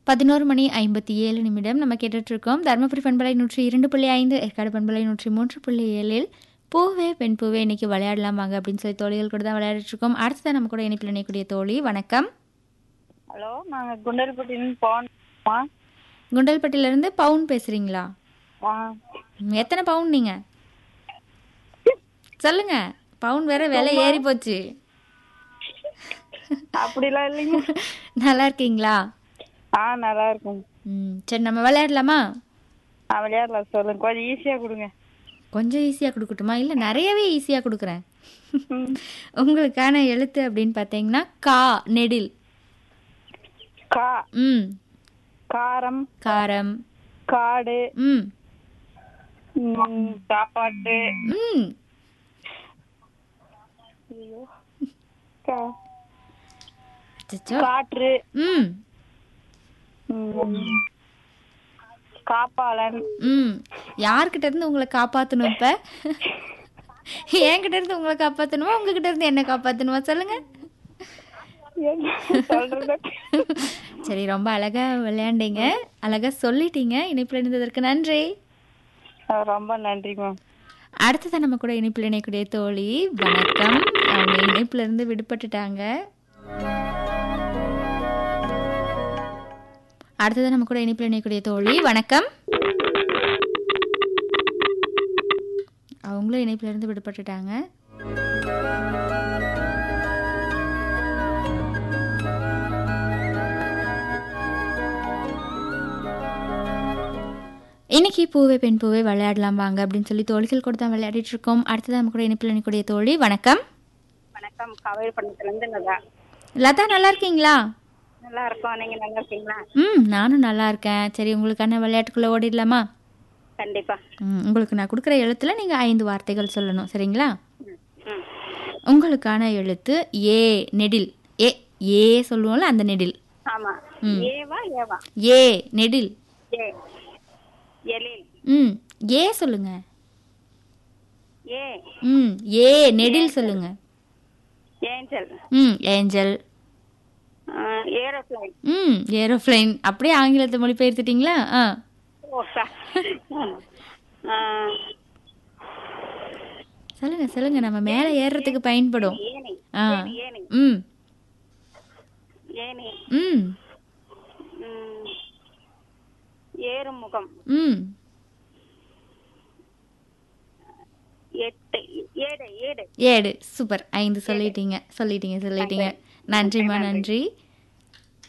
பதினோரு மணி ஐம்பத்தி ஏழு நிமிடம் நம்ம கேட்டுட்டு இருக்கோம் தருமபுரி பண்பலை நூற்றி இரண்டு புள்ளி ஐந்து ஏற்காடு பண்பலை நூற்றி மூன்று புள்ளி ஏழில் பூவே பெண் பூவே இன்னைக்கு விளையாடலாம் வாங்க அப்படின்னு சொல்லி தோழிகள் கூட தான் விளையாடிட்டு இருக்கோம் அடுத்ததான் நம்ம கூட இணைப்பில் இணையக்கூடிய தோழி வணக்கம் ஹலோ நாங்க குண்டல்பட்டியிலிருந்து போனோம்மா குண்டல்பட்டியிலேருந்து பவுன் பேசுறீங்களா ஆ ம், எத்தனை பவுன் நீங்க சொல்லுங்க பவுன் வேற விலை ஏறி போச்சு அப்படிலாம் இல்லைங்க நல்லா இருக்கீங்களா ஆ நல்லா இருக்கும் ம் சரி நம்ம விளையாடலாமா ஆ விளையாடலாம் சொல்லுங்க கொஞ்சம் ஈஸியாக கொடுங்க கொஞ்சம் ஈஸியாக கொடுக்கட்டுமா இல்லை நிறையவே ஈஸியாக கொடுக்குறேன் ம். உங்களுக்கான எழுத்து அப்படின்னு பார்த்தீங்கன்னா கா நெடில் கா ம் காரம் காரம் காடு ம் ம், சாப்பாட்டு ம் ஐயோ. கா- அச்சச்சோ. காற்று ம் ம். காப்பாளன் ம் யார்கிட்ட இருந்து உங்களை காப்பாற்றணும் இப்போ என்கிட்ட இருந்து உங்களை காப்பாற்றணுமா உங்ககிட்ட இருந்து என்ன காப்பாற்றணுமா சொல்லுங்க என்ன சொல்றது சரி ரொம்ப அழகா விளையாண்டீங்க அழகா சொல்லிட்டீங்க இணைப்பில் இருந்ததற்கு நன்றி ஆ, ரொம்ப நன்றி மேம் அடுத்ததான் நம்ம கூட இணைப்பில் இணையக்கூடிய தோழி வணக்கம் அவங்க இணைப்புல இருந்து விடுபட்டுட்டாங்க அடுத்ததான் நம்ம கூட இணைப்பில் இணையக்கூடிய தோழி வணக்கம் அவங்களும் இணைப்புல இருந்து விடுபட்டுட்டாங்க இன்னைக்கு பூவே பெண் பூவே விளையாடலாம் வாங்க அப்படின்னு சொல்லி தோழிகள் கூட தான் விளையாடிட்டு இருக்கோம் அடுத்ததான் நம்ம கூட இணைப்பில் இணைக்கூடிய தோழி வணக்கம் வணக்கம் காவேரி பண்ணத்துலேருந்து நல்லா லதா நல்லா இருக்கீங்களா நல்லா இருக்கோம் நீங்க நல்லா இருக்கீங்களா ம் நானும் நல்லா இருக்கேன் சரி உங்களுக்கான விளையாட்டுக்குள்ளே ஓடிடலாமா கண்டிப்பா ம், உங்களுக்கு நான் கொடுக்குற எழுத்துல நீங்கள் ஐந்து வார்த்தைகள் சொல்லணும் சரிங்களா ம் ம் உங்களுக்கான எழுத்து ஏ நெடில் ஏ ஏ சொல்லுவோம்ல அந்த நெடில் ஆமா ம். ஏவா ஏவா ஏ நெடில் ஏ எழில் ம் ஏ சொல்லுங்க ஏ ம் ஏ நெடில் சொல்லுங்க ஏஞ்சல் ம் ஏஞ்சல் ஏரோப்ளைன் ம் ஏரோப்ளைன் அப்படியே ஆங்கிலத்தை மொழிபெயர்த்துட்டீங்களா ஆ ஓ சா- ஆ, சொல்லுங்க சொல்லுங்க நம்ம மேலே ஏறுறதுக்கு பயன்படும் ஏணி ஆ ஏணி ஏணி ம் ஏணி ம் ம், ஏறும் முகம் ம் எட்டு ஏடு ஏடு ஏடு சூப்பர் ஐந்து சொல்லிட்டீங்க சொல்லிட்டீங்க சொல்லிட்டீங்க நன்றிம்மா நன்றி